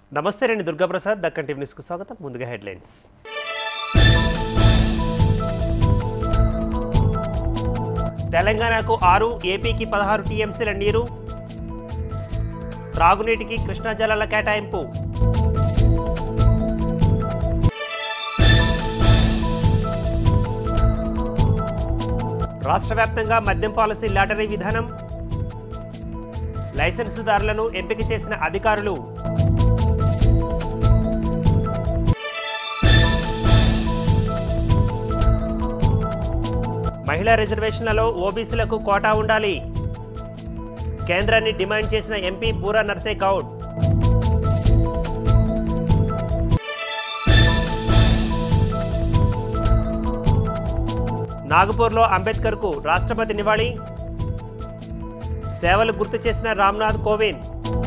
నమస్తే రండి దుర్గాప్రసాద్ దక్కన్ టీవీ న్యూస్కు స్వాగతం ముందుగా హెడ్లైన్స్ తెలంగాణకు ఆరు ఏపీకి పదహారు టీఎంసీల నీరు త్రాగునీటికి కృష్ణా జలాల కేటాయింపు రాష్ట్ర వ్యాప్తంగా మద్యం పాలసీ లాటరీ విధానం లైసెన్సుదారులను ఎంపిక చేసిన అధికారులు మహిళా రిజర్వేషన్లలో ఓబీసీలకు కోటా ఉండాలి కేంద్రాన్ని డిమాండ్ చేసిన ఎంపీ బూరా నర్సే గౌడ్ నాగపూర్లో అంబేద్కర్కు రాష్ట్రపతి నివాళి సేవలు గుర్తు చేసిన రామ్నాథ్ కోవింద్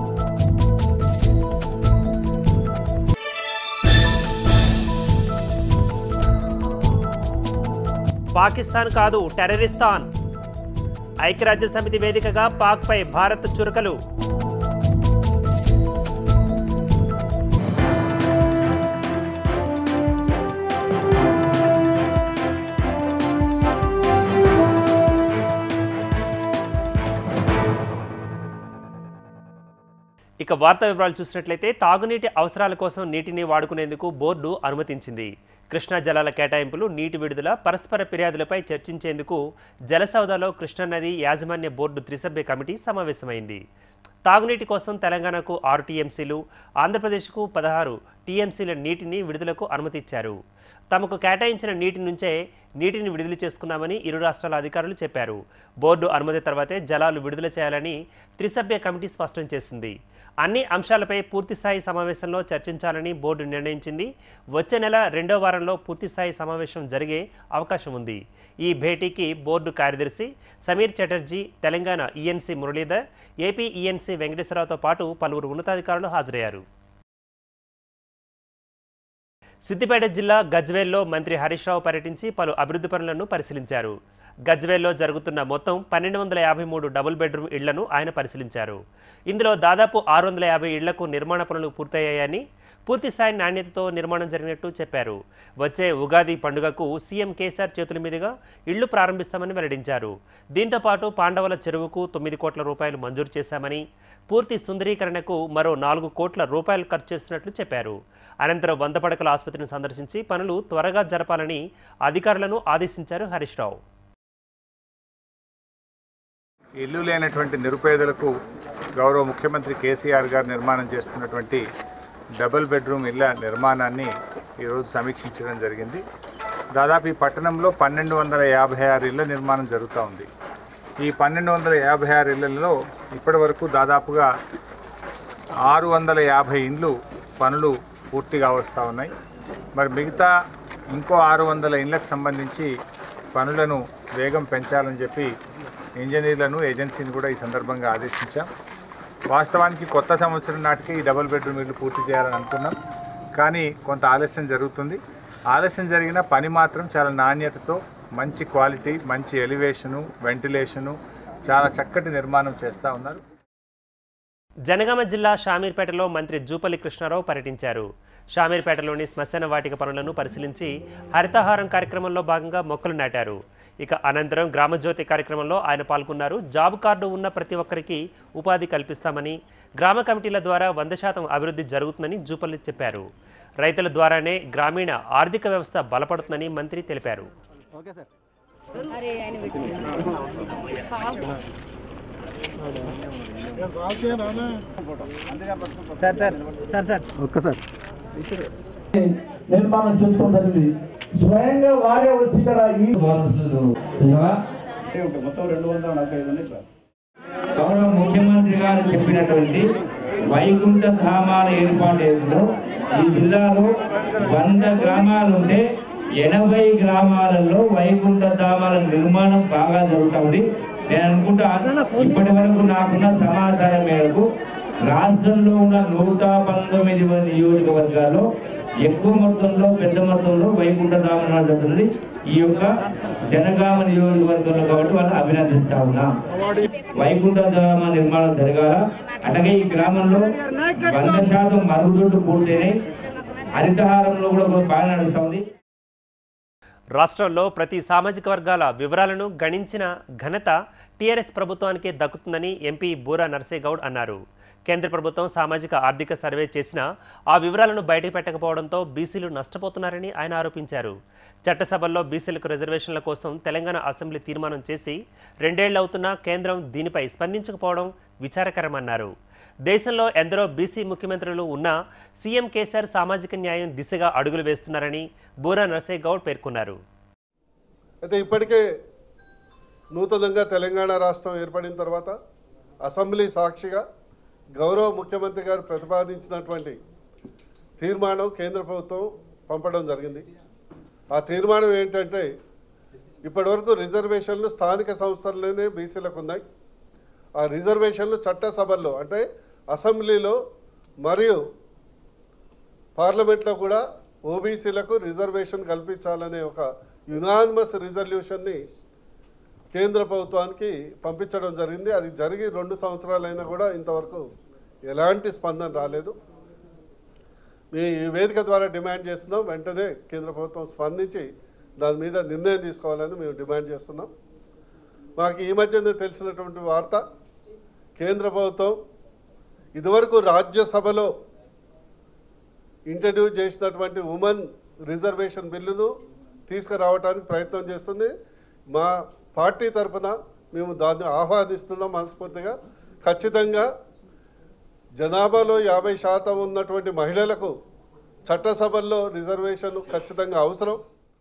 పాకిస్తాన్ కాదు టెర్రరిస్తాన్ ఐక్యరాజ్య సమితి వేదికగా పాక్పై భారత్ చురకలు ఇక వార్తా వివరాలు చూసినట్లయితే తాగునీటి అవసరాల కోసం నీటిని వాడుకునేందుకు బోర్డు అనుమతించింది కృష్ణా జలాల కేటాయింపులు నీటి విడుదల పరస్పర ఫిర్యాదులపై చర్చించేందుకు జలసౌదాలో కృష్ణానది యాజమాన్య బోర్డు త్రిసభ్య కమిటీ సమావేశమైంది తాగునీటి కోసం తెలంగాణకు ఆరు టీఎంసీలు ఆంధ్రప్రదేశ్కు పదహారు టీఎంసీల నీటిని విడుదలకు అనుమతిచ్చారు తమకు కేటాయించిన నీటి నుంచే నీటిని విడుదల చేసుకున్నామని ఇరు రాష్ట్రాల అధికారులు చెప్పారు బోర్డు అనుమతి తర్వాతే జలాలు విడుదల చేయాలని త్రిసభ్య కమిటీ స్పష్టం చేసింది అన్ని అంశాలపై పూర్తిస్థాయి సమావేశంలో చర్చించాలని బోర్డు నిర్ణయించింది వచ్చే నెల రెండో వారంలో పూర్తిస్థాయి సమావేశం జరిగే అవకాశం ఉంది ఈ భేటీకి బోర్డు కార్యదర్శి Sameer Chatterjee Telangana ENC Muralidhar AP ENC వెంకటేశ్వరరావుతో పాటు పలువురు ఉన్నతాధికారులు హాజరయ్యారు సిద్దిపేట జిల్లా గజ్వేల్లో మంత్రి హరీష్ రావు పర్యటించి పలు అభివృద్ధి పనులను పరిశీలించారు గజ్వేల్లో జరుగుతున్న మొత్తం పన్నెండు వందల యాభై మూడు డబుల్ బెడ్రూమ్ ఇళ్లను ఆయన పరిశీలించారు ఇందులో దాదాపు ఆరు వందల యాభై ఇళ్లకు నిర్మాణ పనులు పూర్తయ్యాయని పూర్తిస్థాయి నాణ్యతతో నిర్మాణం జరిగినట్టు చెప్పారు వచ్చే ఉగాది పండుగకు సీఎం కేసీఆర్ చేతుల మీదుగా ఇళ్లు ప్రారంభిస్తామని వెల్లడించారు దీంతో పాటు పాండవుల చెరువుకు తొమ్మిది కోట్ల రూపాయలు మంజూరు చేశామని పూర్తి సుందరీకరణకు మరో నాలుగు కోట్ల రూపాయలు ఖర్చు చేస్తున్నట్లు చెప్పారు అనంతరం వంద పడకల ఆసుపత్రిని సందర్శించి పనులు త్వరగా జరపాలని అధికారులను ఆదేశించారు హరీష్ రావు ఇల్లు లేనటువంటి నిరుపేదలకు గౌరవ ముఖ్యమంత్రి కేసీఆర్ గారు నిర్మాణం చేస్తున్నటువంటి డబుల్ బెడ్రూమ్ ఇళ్ళ నిర్మాణాన్ని ఈరోజు సమీక్షించడం జరిగింది దాదాపు ఈ పట్టణంలో పన్నెండు వందల యాభై ఆరు ఇళ్ళ నిర్మాణం జరుగుతూ ఉంది ఈ పన్నెండు వందల యాభై ఆరు ఇళ్లలో ఇప్పటి వరకు దాదాపుగా ఆరు వందల యాభై ఇండ్లు పనులు పూర్తిగా వస్తూ ఉన్నాయి మరి మిగతా ఇంకో ఆరు వందల ఇండ్లకు సంబంధించి పనులను వేగం పెంచాలని చెప్పి ఇంజనీర్లను ఏజెన్సీని కూడా ఈ సందర్భంగా ఆదేశించాం వాస్తవానికి కొత్త సంవత్సరం నాటికి ఈ డబుల్ బెడ్రూమ్ ఇల్లు పూర్తి చేయాలని అనుకున్నాం కానీ కొంత ఆలస్యం జరుగుతుంది ఆలస్యం జరిగిన పని మాత్రం చాలా నాణ్యతతో మంచి క్వాలిటీ మంచి ఎలివేషను వెంటిలేషను చాలా చక్కటి నిర్మాణం చేస్తూ ఉన్నారు జనగామ జిల్లా షామీర్పేటలో మంత్రి జూపల్లి కృష్ణారావు పర్యటించారు షామీర్పేటలోని శ్మశాన వాటిక పనులను పరిశీలించి హరితహారం కార్యక్రమంలో భాగంగా మొక్కలు నాటారు ఇక అనంతరం గ్రామజ్యోతి కార్యక్రమంలో ఆయన పాల్గొన్నారు జాబ్ కార్డు ఉన్న ప్రతి ఒక్కరికి ఉపాధి కల్పిస్తామని గ్రామ కమిటీల ద్వారా వంద శాతం అభివృద్ధి జరుగుతుందని జూపల్లి చెప్పారు రైతుల ద్వారానే గ్రామీణ ఆర్థిక వ్యవస్థ బలపడుతుందని మంత్రి తెలిపారు నిర్మాణం చేసుకోవడం జరిగింది స్వయంగా వారే వచ్చి ఇక్కడ ఈ గౌరవ ముఖ్యమంత్రి గారు చెప్పినటువంటి వైకుంఠ ధామాల ఏర్పాటు ఏదో ఈ జిల్లాలో వంద గ్రామాలు ఉంటే ఎనభై గ్రామాలలో వైకుంఠ ధామాల నిర్మాణం బాగా జరుగుతుంది నేను అనుకుంటా ఇప్పటి వరకు నాకున్న సమాచారం మేరకు రాష్ట్రంలో ఉన్న నూట పంతొమ్మిది మంది నియోజకవర్గాల్లో ఎక్కువ మొత్తంలో పెద్ద మొత్తంలో వైకుంఠ ధామన జరుగుతుంది ఈ యొక్క జనగామ నియోజకవర్గంలో కాబట్టి వాళ్ళని అభినందిస్తా ఉన్నాం వైకుంఠ ధామ నిర్మాణం జరగాల అలాగే ఈ గ్రామంలో వంద శాతం మరుగుదొడ్డు పూర్తయినాయి హరితహారంలో కూడా బాగా నడుస్తూ ఉంది రాష్ట్రంలో ప్రతి సామాజిక వర్గాల వివరాలను గణించిన ఘనత టీఆర్ఎస్ ప్రభుత్వానికే దక్కుతుందని ఎంపీ బూరా నర్సేగౌడ్ అన్నారు కేంద్ర ప్రభుత్వం సామాజిక ఆర్థిక సర్వే చేసినా ఆ వివరాలను బయటకు పెట్టకపోవడంతో బీసీలు నష్టపోతున్నారని ఆయన ఆరోపించారు చట్టసభల్లో బీసీలకు రిజర్వేషన్ల కోసం తెలంగాణ అసెంబ్లీ తీర్మానం చేసి రెండేళ్లవుతున్నా కేంద్రం దీనిపై స్పందించకపోవడం విచారకరమన్నారు దేశంలో ఎందరో బీసీ ముఖ్యమంత్రులు ఉన్నా సీఎం కేసీఆర్ సామాజిక న్యాయం దిశగా అడుగులు వేస్తున్నారని బూరా నర్సేగౌడ్ పేర్కొన్నారు అయితే ఇప్పటికే నూతనంగా తెలంగాణ రాష్ట్రం ఏర్పడిన తర్వాత అసెంబ్లీ సాక్షిగా గౌరవ ముఖ్యమంత్రి గారు ప్రతిపాదించినటువంటి తీర్మానం కేంద్ర ప్రభుత్వం పంపడం జరిగింది ఆ తీర్మానం ఏంటంటే ఇప్పటివరకు రిజర్వేషన్లు స్థానిక సంస్థల్లోనే బీసీలకు ఉన్నాయి ఆ రిజర్వేషన్లు చట్టసభల్లో అంటే అసెంబ్లీలో మరియు పార్లమెంట్లో కూడా ఓబీసీలకు రిజర్వేషన్ కల్పించాలనే ఒక యునానిమస్ రిజల్యూషన్ని కేంద్ర ప్రభుత్వానికి పంపించడం జరిగింది అది జరిగి రెండు సంవత్సరాలైనా కూడా ఇంతవరకు ఎలాంటి స్పందన రాలేదు మీ ఈ వేదిక ద్వారా డిమాండ్ చేస్తున్నాం వెంటనే కేంద్ర ప్రభుత్వం స్పందించి దాని మీద నిర్ణయం తీసుకోవాలని మేము డిమాండ్ చేస్తున్నాం మాకు ఈ మధ్యనే తెలిసినటువంటి వార్త కేంద్ర ప్రభుత్వం ఇదివరకు రాజ్యసభలో ఇంట్రడ్యూస్ చేసినటువంటి ఉమెన్ రిజర్వేషన్ బిల్లును తీసుకురావడానికి ప్రయత్నం చేస్తుంది మా పార్టీ తరఫున మేము దాన్ని ఆహ్వానిస్తున్నాం మనస్ఫూర్తిగా ఖచ్చితంగా జనాభాలో యాభై శాతం ఉన్నటువంటి మహిళలకు చట్టసభల్లో రిజర్వేషన్ ఖచ్చితంగా అవసరం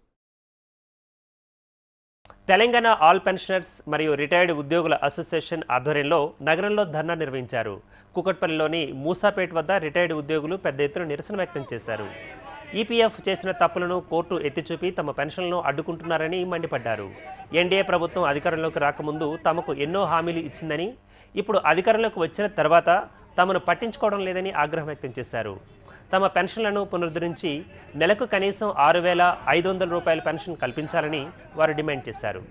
తెలంగాణ ఆల్ పెన్షనర్స్ మరియు రిటైర్డ్ ఉద్యోగుల అసోసియేషన్ ఆధ్వర్యంలో నగరంలో ధర్నా నిర్వహించారు కుకట్పల్లిలోని మూసాపేట్ వద్ద రిటైర్డ్ ఉద్యోగులు పెద్ద ఎత్తున నిరసన వ్యక్తం చేశారు ఈపీఎఫ్ చేసిన తప్పులను కోర్టు ఎత్తిచూపి తమ పెన్షన్లను అడ్డుకుంటున్నారని మండిపడ్డారు ఎన్డీఏ ప్రభుత్వం అధికారంలోకి రాకముందు తమకు ఎన్నో హామీలు ఇచ్చిందని ఇప్పుడు అధికారంలోకి వచ్చిన తర్వాత తమను పట్టించుకోవడం లేదని ఆగ్రహం వ్యక్తం చేశారు తమ పెన్షన్లను పునరుద్ధరించి నెలకు కనీసం ఆరు వేల ఐదు వందల రూపాయల పెన్షన్ కల్పించాలని వారు డిమాండ్ చేశారు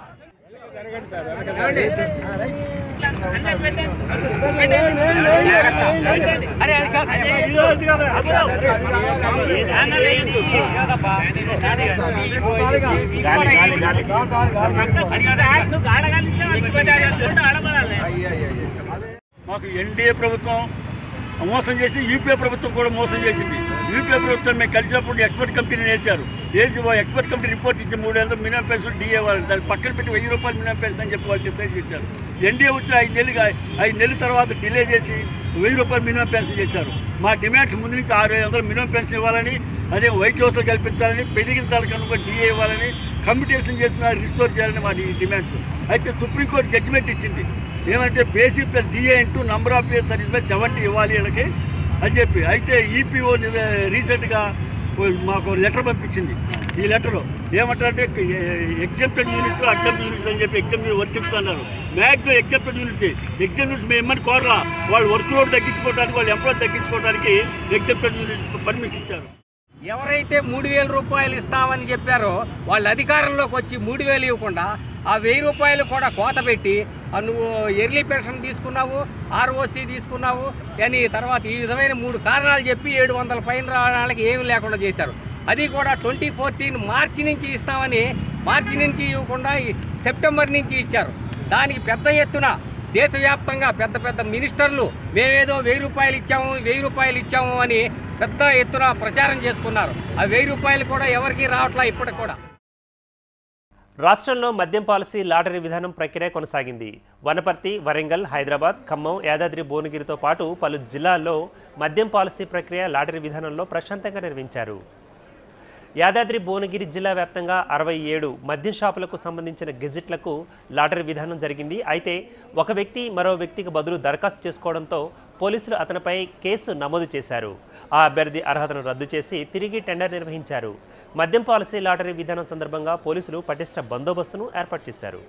మాకు ఎన్డీఏ ప్రభుత్వం మోసం చేసి యూపీఏ ప్రభుత్వం కూడా మోసం చేసింది యూపీఏ ప్రభుత్వం మేము కలిసినప్పుడు ఎక్స్పర్ట్ కంపెనీని వేశారు వేసి ఓ ఎక్స్పర్ట్ కంపెనీ రిపోర్ట్ ఇచ్చి మూడు వందలు మినిమం పెన్షన్ డిఏ వాళ్ళు దాన్ని పక్కన పెట్టి వెయ్యి రూపాయలు మినిమం పెన్షన్ అని చెప్పి వాళ్ళు డిసైడ్ చేశారు ఎన్డీఏ వచ్చిన ఐదు నెలలు ఐదు నెలల తర్వాత డిలే చేసి వెయ్యి రూపాయలు మినిమం పెన్షన్ చేశారు మా డిమాండ్స్ ముందు నుంచి ఆరు వందలు మినిమం పెన్షన్ ఇవ్వాలని అదే వైద్య వ్యవస్థ కల్పించాలని పెరిగిన తలకనుక డిఏ ఇవ్వాలని కమ్యూటేషన్ చేసిన రిస్టోర్ చేయాలని మా డిమాండ్స్ అయితే సుప్రీంకోర్టు జడ్జిమెంట్ ఇచ్చింది ఏమంటే basic plus DA into number of years service by seventy ఇవ్వాలి వీళ్ళకి అని చెప్పి అయితే ఈపీఓ రీసెంట్గా మాకు లెటర్ పంపించింది ఈ లెటర్ ఏమంటారంటే ఎగ్జామ్టెడ్ యూనిట్ అగ్జామ్ యూనిట్స్ అని చెప్పి ఎగ్జామ్ వర్కింగ్స్ అన్నారు maximum exempted units exam units మేము ఏమని కోరలా వాళ్ళు వర్క్ లోడ్ తగ్గించుకోవడానికి వాళ్ళు ఎంప్లాయ్ తగ్గించుకోవడానికి ఎగ్జామ్టెడ్ యూనిట్స్ పర్మిషన్ ఇచ్చారు ఎవరైతే మూడు వేల రూపాయలు ఇస్తామని చెప్పారో వాళ్ళు అధికారంలోకి వచ్చి మూడు వేలు ఇవ్వకుండా ఆ వెయ్యి రూపాయలు కూడా కోత పెట్టి ఆ నువ్వు ఎర్లీ పెన్షన్ తీసుకున్నావు ఆర్ఓసి తీసుకున్నావు అని తర్వాత ఈ విధమైన మూడు కారణాలు చెప్పి ఏడు వందల పైన రావడానికి ఏమీ లేకుండా చేశారు అది కూడా ట్వంటీ ఫోర్టీన్ మార్చి నుంచి ఇస్తామని మార్చి నుంచి ఇవ్వకుండా ఈ సెప్టెంబర్ నుంచి ఇచ్చారు దానికి పెద్ద ఎత్తున దేశవ్యాప్తంగా పెద్ద పెద్ద మినిస్టర్లు మేమేదో వెయ్యి రూపాయలు ఇచ్చాము వెయ్యి రూపాయలు ఇచ్చాము అని పెద్ద ఎత్తున ప్రచారం చేసుకున్నారు ఆ వెయ్యి రూపాయలు కూడా ఎవరికీ రావట్లా ఇప్పటికి కూడా రాష్ట్రంలో మద్యం పాలసీ లాటరీ విధానం ప్రక్రియ కొనసాగింది వనపర్తి వరంగల్ హైదరాబాద్ ఖమ్మం యాదాద్రి భువనగిరితో పాటు పలు జిల్లాల్లో మద్యం పాలసీ ప్రక్రియ లాటరీ విధానంలో ప్రశాంతంగా నిర్వహించారు యాదాద్రి భువనగిరి జిల్లా వ్యాప్తంగా అరవై ఏడు మద్యం షాపులకు సంబంధించిన గెజిట్లకు లాటరీ విధానం జరిగింది అయితే ఒక వ్యక్తి మరో వ్యక్తికి బదులు దరఖాస్తు చేసుకోవడంతో పోలీసులు అతనిపై కేసు నమోదు చేశారు ఆ అభ్యర్థి అర్హతను రద్దు చేసి తిరిగి టెండర్ నిర్వహించారు మద్యం పాలసీ లాటరీ విధానం సందర్భంగా పోలీసులు పటిష్ట బందోబస్తును ఏర్పాటు చేశారు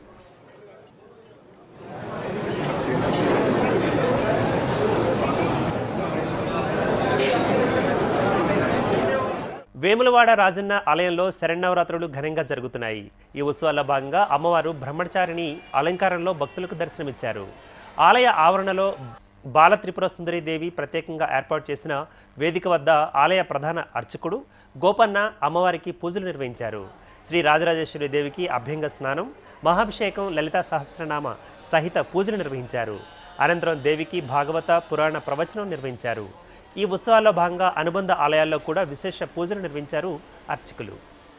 వేములవాడ రాజన్న ఆలయంలో శరణవరాత్రులు ఘనంగా జరుగుతున్నాయి ఈ ఉత్సవాల్లో భాగంగా అమ్మవారు బ్రహ్మచారిణి అలంకారంలో భక్తులకు దర్శనమిచ్చారు ఆలయ ఆవరణలో బాల త్రిపుర సుందరి దేవి ప్రత్యేకంగా ఏర్పాటు చేసిన వేదిక వద్ద ఆలయ ప్రధాన అర్చకుడు గోపన్న అమ్మవారికి పూజలు నిర్వహించారు శ్రీ రాజరాజేశ్వరి దేవికి అభ్యంగ స్నానం మహాభిషేకం లలిత సహస్రనామ సహిత పూజలు నిర్వహించారు అనంతరం దేవికి భాగవత పురాణ ప్రవచనం నిర్వహించారు ఈ ఉత్సవాల్లో భాగంగా అనుబంధ ఆలయాల్లో కూడా విశేష పూజలు నిర్వహించారు అర్చకులు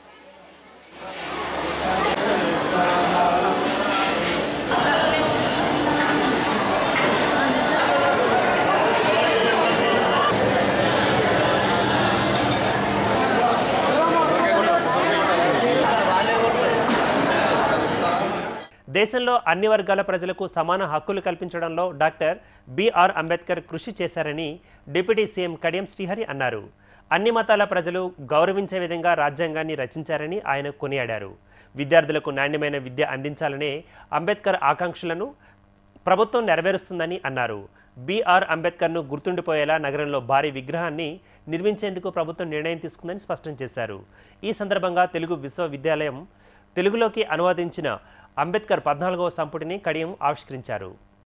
దేశంలో అన్ని వర్గాల ప్రజలకు సమాన హక్కులు కల్పించడంలో డాక్టర్ బిఆర్ అంబేద్కర్ కృషి చేశారని డిప్యూటీ సీఎం కడియం శ్రీహరి అన్నారు అన్ని మతాల ప్రజలు గౌరవించే విధంగా రాజ్యాంగాన్ని రచించారని ఆయన కొనియాడారు విద్యార్థులకు నాణ్యమైన విద్య అందించాలనే అంబేద్కర్ ఆకాంక్షలను ప్రభుత్వం నెరవేరుస్తుందని అన్నారు బీఆర్ అంబేద్కర్ను గుర్తుండిపోయేలా నగరంలో భారీ విగ్రహాన్ని నిర్మించేందుకు ప్రభుత్వం నిర్ణయం తీసుకుందని స్పష్టం చేశారు ఈ సందర్భంగా తెలుగు విశ్వవిద్యాలయం తెలుగులోకి అనువాదించిన అంబేద్కర్ పద్నాలుగవ సంపుటిని కడియం ఆవిష్కరించారు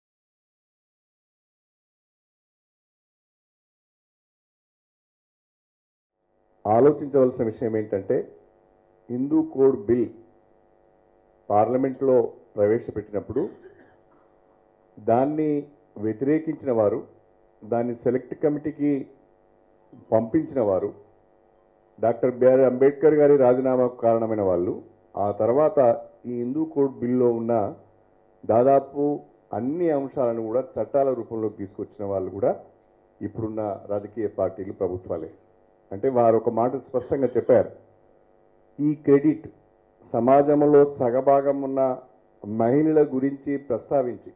ఆలోచించవలసిన విషయం ఏంటంటే హిందూ కోడ్ బిల్ పార్లమెంట్లో ప్రవేశపెట్టినప్పుడు దాన్ని వ్యతిరేకించిన వారు దాన్ని సెలెక్ట్ కమిటీకి పంపించిన వారు డాక్టర్ బిఆర్ అంబేద్కర్ గారి రాజీనామాకు కారణమైన వాళ్ళు ఆ తర్వాత ఈ హిందూ కోడ్ బిల్లో ఉన్న దాదాపు అన్ని అంశాలను కూడా చట్టాల రూపంలోకి తీసుకొచ్చిన వాళ్ళు కూడా ఇప్పుడున్న రాజకీయ పార్టీలు ప్రభుత్వాలే అంటే వారు ఒక మాట స్పష్టంగా చెప్పారు ఈ క్రెడిట్ సమాజంలో సగభాగం ఉన్న మహిళల గురించి ప్రస్తావించి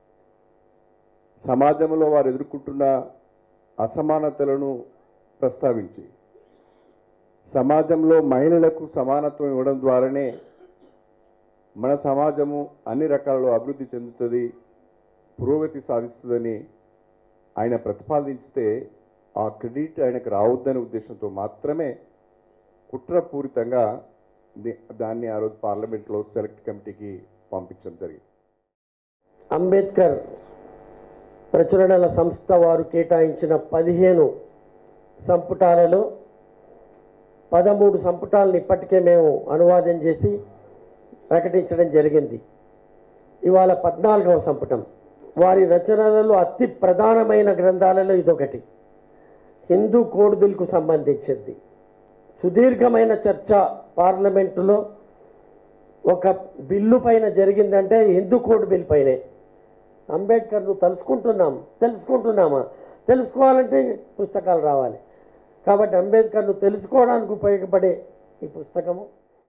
సమాజంలో వారు ఎదుర్కొంటున్న అసమానతలను ప్రస్తావించి సమాజంలో మహిళలకు సమానత్వం ఇవ్వడం ద్వారానే మన సమాజము అన్ని రకాలలో అభివృద్ధి చెందుతుంది పురోగతి సాధిస్తుందని ఆయన ప్రతిపాదించితే ఆ క్రెడిట్ ఆయనకు రావద్దనే ఉద్దేశంతో మాత్రమే కుట్రపూరితంగా ది- దాన్ని ఆ రోజు పార్లమెంట్లో సెలెక్ట్ కమిటీకి పంపించడం జరిగింది అంబేద్కర్ ప్రచురణల సంస్థ వారు కేటాయించిన పదిహేను సంపుటాలలో పదమూడు సంపుటాలను ఇప్పటికే మేము అనువాదం చేసి ప్రకటించడం జరిగింది ఇవాళ పద్నాలుగవ సంపుటం వారి రచనలలో అతి ప్రధానమైన గ్రంథాలలో ఇదొకటి హిందూ కోడ్ బిల్కు సంబంధించింది సుదీర్ఘమైన చర్చ పార్లమెంటులో ఒక బిల్లు పైన జరిగిందంటే హిందూ కోడ్ బిల్ పైనే అంబేద్కర్ను తలుసుకుంటున్నాం తెలుసుకుంటున్నామా తెలుసుకోవాలంటే పుస్తకాలు రావాలి కాబట్టి అంబేద్కర్ను తెలుసుకోవడానికి ఉపయోగపడే ఈ పుస్తకము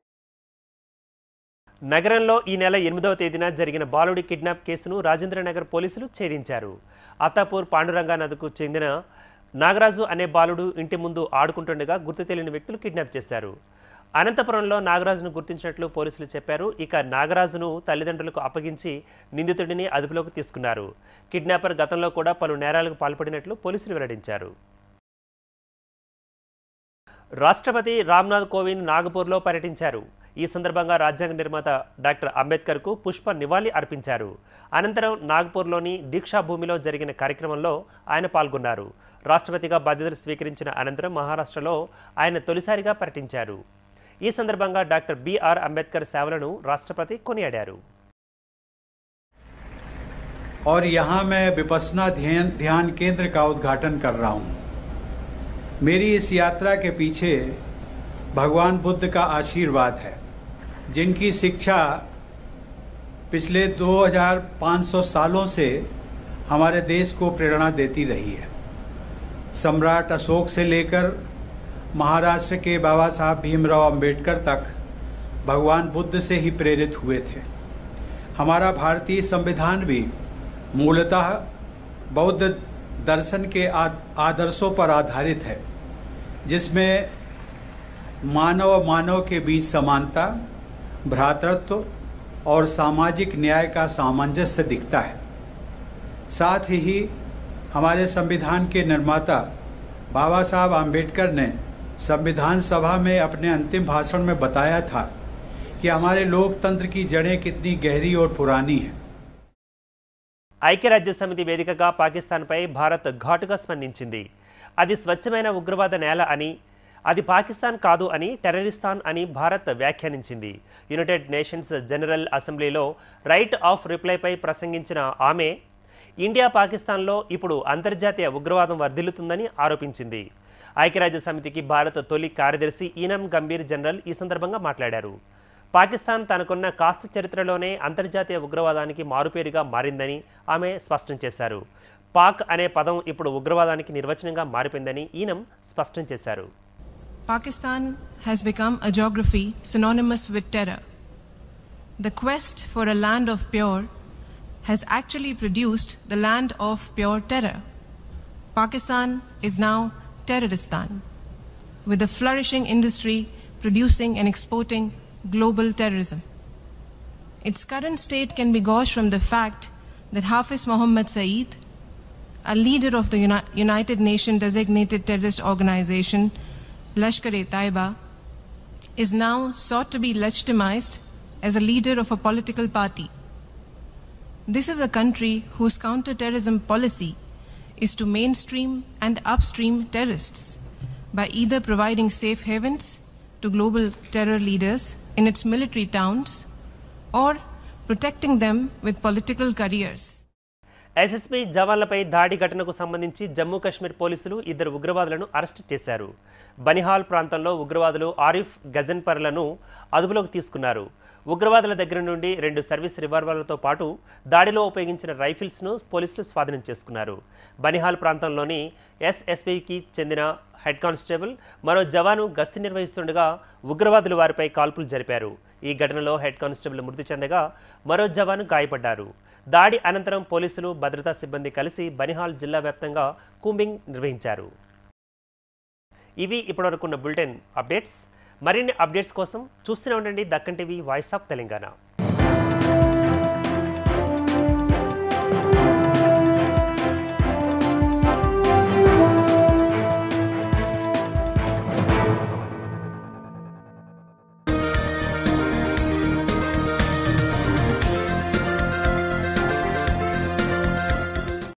నగరంలో ఈ నెల ఎనిమిదవ తేదీన జరిగిన బాలుడి కిడ్నాప్ కేసును రాజేంద్రనగర్ పోలీసులు ఛేదించారు అత్తాపూర్ పాండురంగా నదికు చెందిన నాగరాజు అనే బాలుడు ఇంటి ముందు ఆడుకుంటుండగా గుర్తు తెలియని వ్యక్తులు కిడ్నాప్ చేశారు అనంతపురంలో నాగరాజును గుర్తించినట్లు పోలీసులు చెప్పారు ఇక నాగరాజును తల్లిదండ్రులకు అప్పగించి నిందితుడిని అదుపులోకి తీసుకున్నారు కిడ్నాపర్ గతంలో కూడా పలు నేరాలకు పాల్పడినట్లు పోలీసులు వెల్లడించారు రాష్ట్రపతి రామ్నాథ్ కోవింద్ నాగపూర్లో పర్యటించారు ఈ సందర్భంగా రాజ్యాంగ నిర్మాత డాక్టర్ అంబేద్కర్కు పుష్ప నివాళి అర్పించారు అనంతరం నాగపూర్లోని దీక్షా భూమిలో జరిగిన కార్యక్రమంలో ఆయన పాల్గొన్నారు రాష్ట్రపతిగా బాధ్యతలు స్వీకరించిన అనంతరం మహారాష్ట్రలో ఆయన తొలిసారిగా పర్యటించారు ఈ సందర్భంగా డాక్టర్ బిఆర్ అంబేద్కర్ సేవలను రాష్ట్రపతి కొనియాడారు और यहाँ मैं विपसना ध्यान ध्यान केंद्र का उद्घाटन कर रहा हूँ मेरी इस यात्रा के पीछे भगवान बुद्ध का आशीर्वाद है जिनकी शिक्षा पिछले 2500 सालों से हमारे देश को प्रेरणा देती रही है सम्राट अशोक से लेकर महाराष्ट्र के बाबा साहब भीमराव अंबेडकर तक भगवान बुद्ध से ही प्रेरित हुए थे हमारा भारतीय संविधान भी मूलतः बौद्ध दर्शन के आ- आदर्शों पर आधारित है जिसमें मानव मानव के बीच समानता भ्रातृत्व और सामाजिक न्याय का सामंजस्य दिखता है साथ ही हमारे संविधान के निर्माता बाबा साहब आम्बेडकर ने संविधान सभा में अपने अंतिम भाषण में बताया था कि हमारे लोकतंत्र की जड़ें कितनी गहरी और पुरानी हैं ఐక్యరాజ్య సమితి వేదికగా పాకిస్తాన్పై భారత్ ఘాటుగా స్పందించింది అది స్వచ్ఛమైన ఉగ్రవాద నేల అని అది పాకిస్తాన్ కాదు అని టెర్రరిస్తాన్ అని భారత్ వ్యాఖ్యానించింది యునైటెడ్ నేషన్స్ జనరల్ అసెంబ్లీలో రైట్ ఆఫ్ రిప్లైపై ప్రసంగించిన ఆమె ఇండియా పాకిస్తాన్లో ఇప్పుడు అంతర్జాతీయ ఉగ్రవాదం వర్ధిల్లుతుందని ఆరోపించింది ఐక్యరాజ్య సమితికి భారత్ తొలి కార్యదర్శి ఈనం గంభీర్ జనరల్ ఈ సందర్భంగా మాట్లాడారు పాకిస్తాన్ తనకున్న కాస్త చరిత్రలోనే అంతర్జాతీయ ఉగ్రవాదానికి మారుపేరుగా మారిందని ఆమె స్పష్టం చేశారు పాక్ అనే పదం ఇప్పుడు ఉగ్రవాదానికి నిర్వచనంగా మారిపోయిందని ఈనం స్పష్టం చేశారు Pakistan has become a geography synonymous with terror. The quest for a land of pure has actually produced the land of pure terror. Pakistan is now Terroristan, with a flourishing industry producing and exporting global terrorism. Its current state can be gauged from the fact that Hafiz Mohammed Saeed, a leader of the Uni- United Nations designated terrorist organization, Lashkar-e-Taiba, is now sought to be legitimized as a leader of a political party. This is a country whose counterterrorism policy is to mainstream and upstream terrorists by either providing safe havens to global terror leaders in its military towns or protecting them with political careers. SSB జవాన్లపై దాడి ఘటనకు సంబంధించి జమ్మూ కాశ్మీర్ పోలీసులు ఇద్దరు ఉగ్రవాదులను arrest చేశారు బనిహాల్ ప్రాంతంలో ఉగ్రవాదులు ఆరిఫ్ గజన్పర్లను అదుపులోకి తీసుకున్నారు ఉగ్రవాదుల దగ్గర నుండి రెండు సర్వీస్ రివాల్వర్లతో పాటు దాడిలో ఉపయోగించిన రైఫిల్స్ను పోలీసులు స్వాధీనం చేసుకున్నారు బనిహాల్ ప్రాంతంలోని ఎస్ఎస్బీకి చెందిన హెడ్ కానిస్టేబుల్ మరో జవాను గస్తీ నిర్వహిస్తుండగా ఉగ్రవాదులు వారిపై కాల్పులు జరిపారు ఈ ఘటనలో హెడ్ కానిస్టేబుల్ మృతి చెందగా మరో జవాను గాయపడ్డారు దాడి అనంతరం పోలీసులు భద్రతా సిబ్బంది కలిసి బనిహాల్ జిల్లా వ్యాప్తంగా కూంబింగ్ నిర్వహించారు ఇవి ఇప్పటివరకున్న బులెటిన్ అప్డేట్స్ మరిన్ని అప్డేట్స్ కోసం చూస్తూనే ఉండండి Deccan TV voice of Telangana